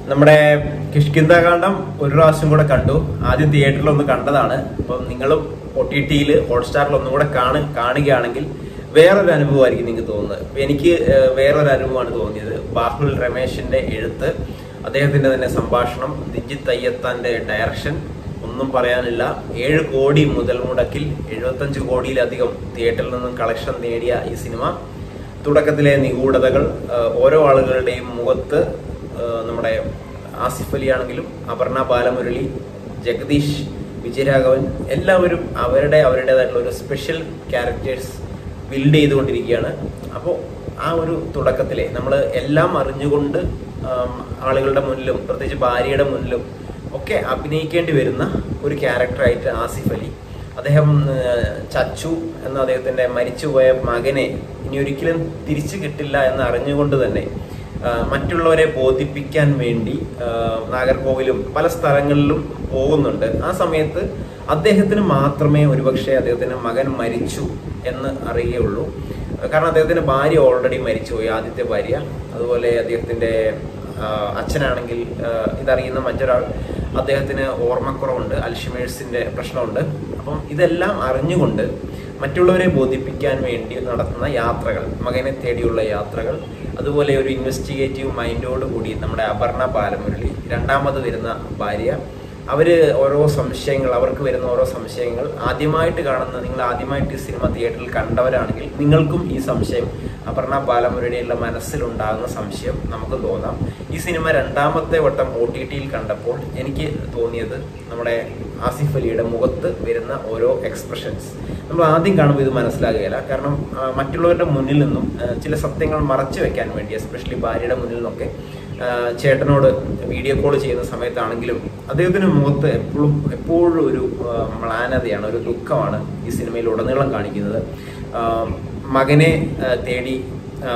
നമ്മുടെ കിഷ്കിന്താകാന്ഡം ഒരു പ്രാവശ്യം കൂടെ കണ്ടു ആദ്യം തിയേറ്ററിൽ ഒന്ന് കണ്ടതാണ് അപ്പം നിങ്ങളും ഒ ടി ടിയിൽ ഹോട്ട്സ്റ്റാറിൽ ഒന്നും കൂടെ കാണു കാണുകയാണെങ്കിൽ വേറൊരു അനുഭവമായിരിക്കും നിങ്ങൾക്ക് തോന്നുന്നത് ഇപ്പൊ എനിക്ക് ഏഹ്, വേറൊരു അനുഭവമാണ് തോന്നിയത് ബാഹുൽ രമേശിന്റെ എഴുത്ത് അദ്ദേഹത്തിന്റെ തന്നെ സംഭാഷണം ദിജിത് അയ്യത്താന്റെ ഡയറക്ഷൻ ഒന്നും പറയാനില്ല ഏഴ് കോടി മുതൽ മുടക്കിൽ എഴുപത്തഞ്ച് കോടിയിലധികം തിയേറ്ററിൽ നിന്നും കളക്ഷൻ നേടിയ ഈ സിനിമ തുടക്കത്തിലെ നിഗൂഢതകൾ ആ, ഓരോ ആളുകളുടെയും മുഖത്ത് ആ, നമ്മുടെ ആസിഫ് അലി ആണെങ്കിലും അപർണ ബാലമുരളി ജഗദീഷ് വിജയരാഘവൻ എല്ലാവരും അവരുടെ അവരുടേതായിട്ടുള്ള ഒരു സ്പെഷ്യൽ ക്യാരക്ടേഴ്സ് ബിൽഡ് ചെയ്തുകൊണ്ടിരിക്കുകയാണ് അപ്പോൾ ആ ഒരു തുടക്കത്തിലെ നമ്മൾ എല്ലാം അറിഞ്ഞുകൊണ്ട് ആം, ആളുകളുടെ മുന്നിലും പ്രത്യേകിച്ച് ഭാര്യയുടെ മുന്നിലും ഒക്കെ അഭിനയിക്കേണ്ടി വരുന്ന ഒരു ക്യാരക്ടറായിട്ട് ആസിഫ് അലി അദ്ദേഹം ആ, ചച്ചു എന്ന അദ്ദേഹത്തിന്റെ മരിച്ചുപോയ മകനെ ഇനി ഒരിക്കലും തിരിച്ചു കിട്ടില്ല എന്ന് അറിഞ്ഞുകൊണ്ട് തന്നെ ആ, മറ്റുള്ളവരെ ബോധിപ്പിക്കാൻ വേണ്ടി ആ, നാഗർകോവിലും പല സ്ഥലങ്ങളിലും പോകുന്നുണ്ട് ആ സമയത്ത് അദ്ദേഹത്തിന് മാത്രമേ ഒരുപക്ഷെ അദ്ദേഹത്തിന്റെ മകൻ മരിച്ചു എന്ന് അറിയുകയുള്ളൂ കാരണം അദ്ദേഹത്തിന്റെ ഭാര്യ ഓൾറെഡി മരിച്ചുപോയി ആദ്യത്തെ ഭാര്യ അതുപോലെ അദ്ദേഹത്തിന്റെ ആ, അച്ഛനാണെങ്കിൽ ആ, ഇതറിയുന്ന മറ്റൊരാൾ അദ്ദേഹത്തിന് ഓർമ്മക്കുറവുണ്ട് അൽഷിമേഴ്സിന്റെ പ്രശ്നമുണ്ട് അപ്പം ഇതെല്ലാം അറിഞ്ഞുകൊണ്ട് മറ്റുള്ളവരെ ബോധിപ്പിക്കാൻ വേണ്ടി നടത്തുന്ന യാത്രകൾ മകനെ തേടിയുള്ള യാത്രകൾ അതുപോലെ ഒരു ഇൻവെസ്റ്റിഗേറ്റീവ് മൈൻഡോട് കൂടി നമ്മുടെ അപർണ ബാലമുരളി രണ്ടാമത് വരുന്ന ഭാര്യ അവര് ഓരോ സംശയങ്ങൾ അവർക്ക് വരുന്ന ഓരോ സംശയങ്ങൾ ആദ്യമായിട്ട് കാണുന്ന നിങ്ങൾ ആദ്യമായിട്ട് ഈ സിനിമ തിയേറ്ററിൽ കണ്ടവരാണെങ്കിൽ നിങ്ങൾക്കും ഈ സംശയം അപർണ ബാലമുരളിയുടെ മനസ്സിലുണ്ടാകുന്ന സംശയം നമുക്ക് തോന്നാം ഈ സിനിമ രണ്ടാമത്തെ വട്ടം ഒ ടി ടിയിൽ കണ്ടപ്പോൾ എനിക്ക് തോന്നിയത് നമ്മുടെ ആസിഫ് അലിയുടെ മുഖത്ത് വരുന്ന ഓരോ എക്സ്പ്രഷൻസ് നമ്മൾ ആദ്യം കാണുമ്പോൾ ഇത് മനസ്സിലാകുകയില്ല കാരണം ആ, മറ്റുള്ളവരുടെ മുന്നിൽ നിന്നും ആ, ചില സത്യങ്ങൾ മറച്ചു വെക്കാൻ വേണ്ടി എസ്പെഷ്യലി ഭാര്യയുടെ മുന്നിൽ നിന്നൊക്കെ ആ, ചേട്ടനോട് വീഡിയോ കോൾ ചെയ്യുന്ന സമയത്താണെങ്കിലും അദ്ദേഹത്തിന് മുഖത്ത് എപ്പോഴും എപ്പോഴും ഒരു ആ, മ്ലാനതയാണ് ഒരു ദുഃഖമാണ് ഈ സിനിമയിൽ ഉടനീളം കാണിക്കുന്നത് ആ, മകനെ ആ, തേടി ആ,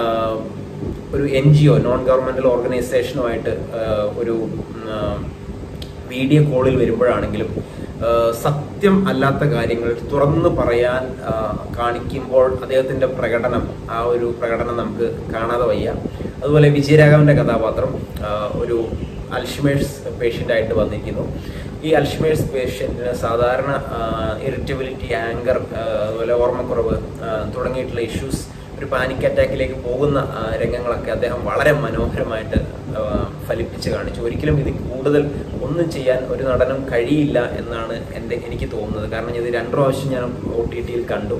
ഒരു N G O non governmental ഓർഗനൈസേഷനുമായിട്ട് ആ, ഒരു ഉം, ആ, വീഡിയോ കോളിൽ വരുമ്പോഴാണെങ്കിലും ആ, സത്യം അല്ലാത്ത കാര്യങ്ങൾ തുറന്നു പറയാൻ ആ, കാണിക്കുമ്പോൾ അദ്ദേഹത്തിന്റെ പ്രകടനം ആ ഒരു പ്രകടനം നമുക്ക് കാണാതെ വയ്യ അതുപോലെ വിജയരാഘവന്റെ കഥാപാത്രം ആ, ഒരു അൽഷിമേഴ്സ് പേഷ്യൻ്റ് ആയിട്ട് വന്നിരിക്കുന്നു ഈ അൽഷിമേഴ്സ് പേഷ്യൻറ്റിന് സാധാരണ ഇറിറ്റബിലിറ്റി ആങ്കർ അതുപോലെ ഓർമ്മക്കുറവ് ആ, തുടങ്ങിയിട്ടുള്ള ഇഷ്യൂസ് ഒരു പാനിക് അറ്റാക്കിലേക്ക് പോകുന്ന ആ, രംഗങ്ങളൊക്കെ അദ്ദേഹം വളരെ മനോഹരമായിട്ട് ആ, ഫലിപ്പിച്ച് കാണിച്ചു ഒരിക്കലും ഇത് കൂടുതൽ ഒന്നും ചെയ്യാൻ ഒരു നടനും കഴിയില്ല എന്നാണ് എൻ്റെ എനിക്ക് തോന്നുന്നത് കാരണം ഇത് രണ്ടു പ്രാവശ്യം ഞാൻ ഒ ടി ടിയിൽ കണ്ടു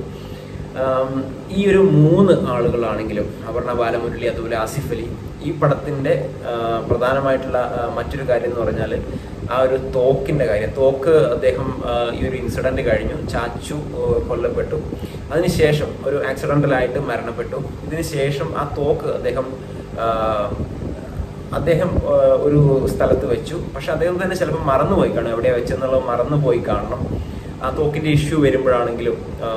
ആം, ഈ ഒരു മൂന്ന് ആളുകളാണെങ്കിലും അപർണ ബാലമുരളി അതുപോലെ ആസിഫ് അലി ഈ പടത്തിന്റെ ആ, പ്രധാനമായിട്ടുള്ള ആ, മറ്റൊരു കാര്യം എന്ന് പറഞ്ഞാൽ ആ ഒരു തോക്കിന്റെ കാര്യം തോക്ക് അദ്ദേഹം ആ, ഈ ഒരു ഇൻസിഡന്റ് കഴിഞ്ഞു ചാച്ചു ആ, കൊല്ലപ്പെട്ടു അതിനുശേഷം ഒരു ആക്സിഡന്റലായിട്ട് മരണപ്പെട്ടു ഇതിനുശേഷം ആ തോക്ക് അദ്ദേഹം ആ, അദ്ദേഹം ആ, ഒരു സ്ഥലത്ത് വെച്ചു പക്ഷെ അദ്ദേഹം തന്നെ ചിലപ്പോൾ മറന്നുപോയി കാണും എവിടെയാ വെച്ചെന്നുള്ളത് മറന്നുപോയി കാണണം ആ തോക്കിന്റെ ഇഷ്യൂ വരുമ്പോഴാണെങ്കിലും ആ,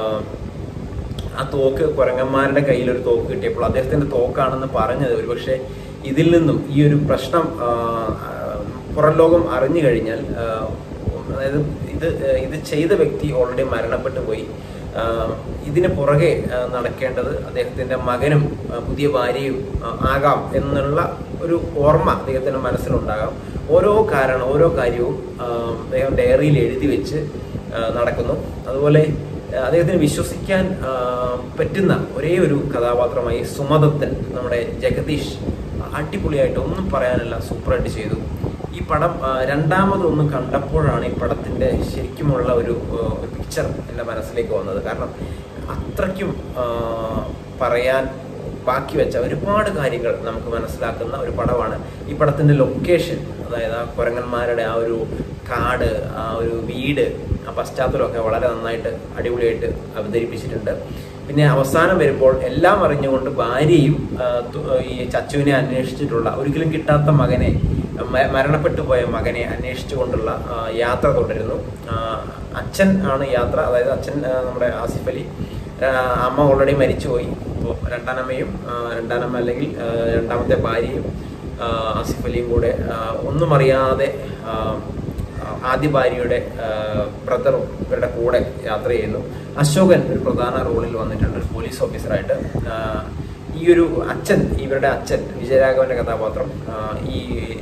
ആ തോക്ക് കുരങ്ങന്മാരുടെ കയ്യിൽ ഒരു തോക്ക് കിട്ടിയപ്പോൾ അദ്ദേഹത്തിന്റെ തോക്കാണെന്ന് പറഞ്ഞത് ഒരുപക്ഷെ ഇതിൽ നിന്നും ഈ ഒരു പ്രശ്നം ആ, ആ, പുറം ലോകം അറിഞ്ഞു കഴിഞ്ഞാൽ ആ, അതായത് ഇത് ഇത് ചെയ്ത വ്യക്തി ഓൾറെഡി മരണപ്പെട്ടു പോയി ആ, ഇതിന് പുറകെ ആ, നടക്കേണ്ടത് അദ്ദേഹത്തിന്റെ മകനും ആ, പുതിയ ഭാര്യയും ആ, ആകാം എന്നുള്ള ഒരു ഓർമ്മ അദ്ദേഹത്തിന്റെ മനസ്സിലുണ്ടാകാം ഓരോ കാരണം ഓരോ കാര്യവും ആ, അദ്ദേഹം ഡയറിയിൽ എഴുതി വെച്ച് ആ, നടക്കുന്നു അതുപോലെ ആ, അദ്ദേഹത്തിന് വിശ്വസിക്കാൻ ആ, പറ്റുന്ന ഒരേ ഒരു കഥാപാത്രമായി സുമദത്തൻ നമ്മുടെ ജഗദീഷ് അടിപൊളിയായിട്ട് ഒന്നും പറയാനില്ല സൂപ്പറായിട്ട് ചെയ്തു ഈ പടം ആ, രണ്ടാമതൊന്ന് കണ്ടപ്പോഴാണ് ഈ പടത്തിന്റെ ശരിക്കുമുള്ള ഒരു പിക്ചർ എൻ്റെ മനസ്സിലേക്ക് വന്നത് കാരണം അത്രയ്ക്കും ആ, പറയാൻ ബാക്കി വെച്ച ഒരുപാട് കാര്യങ്ങൾ നമുക്ക് മനസ്സിലാക്കുന്ന ഒരു പടമാണ് ഈ പടത്തിന്റെ ലൊക്കേഷൻ അതായത് ആ കുരങ്ങന്മാരുടെ ആ ഒരു കാട് ആ ഒരു വീട് ആ പശ്ചാത്തലമൊക്കെ വളരെ നന്നായിട്ട് അടിപൊളിയായിട്ട് അവതരിപ്പിച്ചിട്ടുണ്ട് പിന്നെ അവസാനം വരുമ്പോൾ എല്ലാം അറിഞ്ഞുകൊണ്ട് ഭാര്യയും ആ, തു- ഈ ചച്ചുവിനെ അന്വേഷിച്ചിട്ടുള്ള ഒരിക്കലും കിട്ടാത്ത മകനെ മ- മരണപ്പെട്ടു പോയ മകനെ അന്വേഷിച്ചുകൊണ്ടുള്ള ആ, യാത്ര തുടരുന്നു ആ, അച്ഛൻ ആണ് യാത്ര അതായത് അച്ഛൻ ആ, നമ്മുടെ ആസിഫ് അലി ആ, അമ്മ ഓൾറെഡി മരിച്ചുപോയി അപ്പോൾ രണ്ടാനമ്മയും ആ, രണ്ടാനമ്മ അല്ലെങ്കിൽ ആ, രണ്ടാമത്തെ ഭാര്യയും ആ, ആസിഫ് അലിയും കൂടെ ആ, ഒന്നും അറിയാതെ ആ, ആദ്യ ഭാര്യയുടെ ബ്രദറും ഇവരുടെ കൂടെ യാത്ര ചെയ്യുന്നു അശോകൻ ഒരു പ്രധാന റോളിൽ വന്നിട്ടുണ്ട് ഒരു പോലീസ് ഓഫീസറായിട്ട് ആ, ഈ ഒരു അച്ഛൻ ഇവരുടെ അച്ഛൻ വിജയരാഘവന്റെ കഥാപാത്രം ആ, ഈ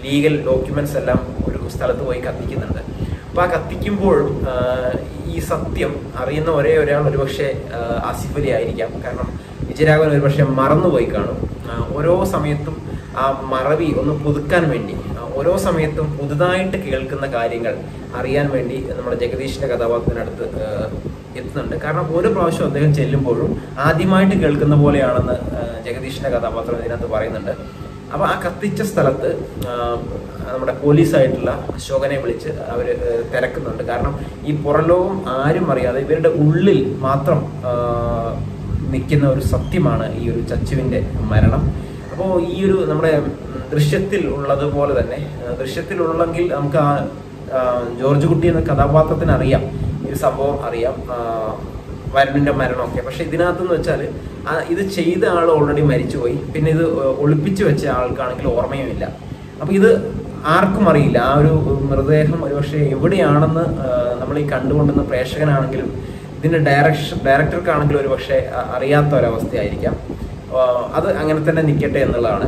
ലീഗൽ ഡോക്യുമെന്റ്സ് എല്ലാം ഒരു സ്ഥലത്ത് പോയി കത്തിക്കുന്നുണ്ട് അപ്പൊ ആ കത്തിക്കുമ്പോഴും ആ, ഈ സത്യം അറിയുന്ന ഒരേ ഒരാൾ ഒരുപക്ഷെ ആ, ആസിഫ് അലി ആയിരിക്കാം കാരണം വിജയരാഘവൻ ഒരുപക്ഷെ മറന്നുപോയി കാണും ആ, ഓരോ സമയത്തും ആ മറവി ഒന്ന് പുതുക്കാൻ വേണ്ടി ആ, ഓരോ സമയത്തും പുതുതായിട്ട് കേൾക്കുന്ന കാര്യങ്ങൾ അറിയാൻ വേണ്ടി നമ്മുടെ ജഗദീഷിന്റെ കഥാപാത്രത്തിനടുത്ത് ആ, എത്തുന്നുണ്ട് കാരണം ഓരോ പ്രാവശ്യം അദ്ദേഹം ചെല്ലുമ്പോഴും ആദ്യമായിട്ട് കേൾക്കുന്ന പോലെയാണെന്ന് ആ, ജഗദീഷിന്റെ കഥാപാത്രം ഇതിനകത്ത് പറയുന്നുണ്ട് അപ്പൊ ആ കത്തിച്ച സ്ഥലത്ത് ആ, നമ്മുടെ പോലീസായിട്ടുള്ള അശോകനെ വിളിച്ച് അവർ തിരക്കുന്നുണ്ട് കാരണം ഈ പുറലോകം ആരും അറിയാതെ ഇവരുടെ ഉള്ളിൽ മാത്രം ആ, നിൽക്കുന്ന ഒരു സത്യമാണ് ഈ ഒരു ചച്ചുവിന്റെ മരണം അപ്പോൾ ഈ ഒരു നമ്മുടെ ദൃശ്യത്തിൽ ഉള്ളതുപോലെ തന്നെ ആ, ദൃശ്യത്തിലുള്ളെങ്കിൽ നമുക്ക് ആ ആ, ജോർജ് കുട്ടി എന്ന കഥാപാത്രത്തിന് അറിയാം ഈ ഒരു സംഭവം അറിയാം ആ, വരുണിന്റെ മരണമൊക്കെ പക്ഷെ ഇതിനകത്തെന്ന് വെച്ചാൽ ഇത് ചെയ്ത ആൾ ഓൾറെഡി മരിച്ചുപോയി പിന്നെ ഇത് ഒളിപ്പിച്ചു വെച്ച ആൾക്കാണെങ്കിൽ ഓർമ്മയുമില്ല അപ്പൊ ഇത് ആർക്കും അറിയില്ല ആ ഒരു മൃതദേഹം ഒരുപക്ഷെ എവിടെയാണെന്ന് നമ്മൾ ഈ കണ്ടുകൊണ്ടുന്ന പ്രേക്ഷകനാണെങ്കിലും ഇതിന്റെ ഡയറക്ഷൻ ഡയറക്ടർക്കാണെങ്കിലും ഒരു പക്ഷേ അറിയാത്ത ഒരവസ്ഥയായിരിക്കാം ആ, അത് അങ്ങനെ തന്നെ നിൽക്കട്ടെ എന്നുള്ളതാണ്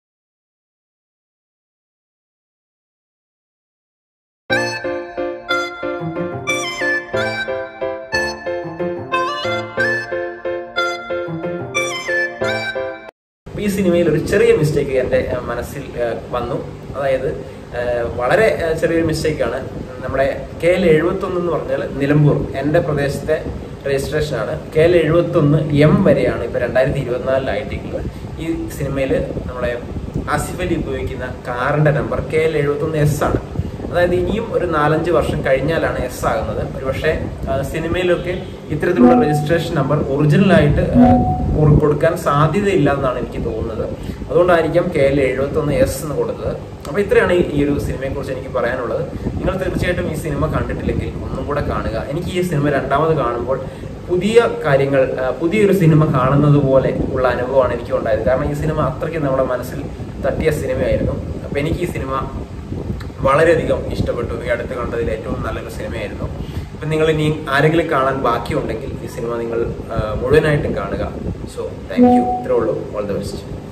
ഈ സിനിമയിൽ ഒരു ചെറിയ മിസ്റ്റേക്ക് എൻ്റെ അഹ്, മനസ്സിൽ അഹ്, വന്നു അതായത് അഹ്, വളരെ അഹ്, ചെറിയൊരു മിസ്റ്റേക്കാണ് നമ്മുടെ കെ എൽ എഴുപത്തൊന്ന് എന്ന് പറഞ്ഞാൽ നിലമ്പൂർ എൻ്റെ പ്രദേശത്തെ രജിസ്ട്രേഷനാണ് കെ എൽ എഴുപത്തൊന്ന് എം വരെയാണ് ഇപ്പോൾ രണ്ടായിരത്തി ഇരുപത്തിനാലിലായിട്ടുള്ളത് ഈ സിനിമയിൽ നമ്മുടെ ആസിഫ് അലി ഉപയോഗിക്കുന്ന കാറിൻ്റെ നമ്പർ കെ എൽ എഴുപത്തൊന്ന് എസ് ആണ് അതായത് ഇനിയും ഒരു നാലഞ്ച് വർഷം കഴിഞ്ഞാലാണ് എസ് ആകുന്നത് ഒരുപക്ഷെ ആ, സിനിമയിലൊക്കെ ഇത്തരത്തിലുള്ള രജിസ്ട്രേഷൻ നമ്പർ ഒറിജിനലായിട്ട് കൊടുക്കാൻ സാധ്യതയില്ല എന്നാണ് എനിക്ക് തോന്നുന്നത് അതുകൊണ്ടായിരിക്കാം കെ എൽ എഴുപത്തി ഒന്ന് എസ് എന്ന് കൊടുത്തത് അപ്പൊ ഇത്രയാണ് ഈ- ഈ ഒരു സിനിമയെ കുറിച്ച് എനിക്ക് പറയാനുള്ളത് നിങ്ങൾ തീർച്ചയായിട്ടും ഈ സിനിമ കണ്ടിട്ടില്ലെങ്കിൽ ഒന്നും കൂടെ കാണുക എനിക്ക് ഈ സിനിമ രണ്ടാമത് കാണുമ്പോൾ പുതിയ കാര്യങ്ങൾ ആ, പുതിയൊരു സിനിമ കാണുന്നത് പോലെ ഉള്ള അനുഭവമാണ് എനിക്ക് ഉണ്ടായത് കാരണം ഈ സിനിമ അത്രയ്ക്ക് നമ്മുടെ മനസ്സിൽ തട്ടിയ സിനിമയായിരുന്നു അപ്പൊ എനിക്ക് ഈ സിനിമ വളരെയധികം ഇഷ്ടപ്പെട്ടു ഈ അടുത്ത് കണ്ടതിൽ ഏറ്റവും നല്ലൊരു സിനിമയായിരുന്നു ഇപ്പം നിങ്ങൾ ഇനി ആരെങ്കിലും കാണാൻ ബാക്കിയുണ്ടെങ്കിൽ ഈ സിനിമ നിങ്ങൾ ആ, മുഴുവനായിട്ടും കാണുക സോ താങ്ക് യു ഇത്രേ ഉള്ളൂ ഓൾ ദ ബെസ്റ്റ്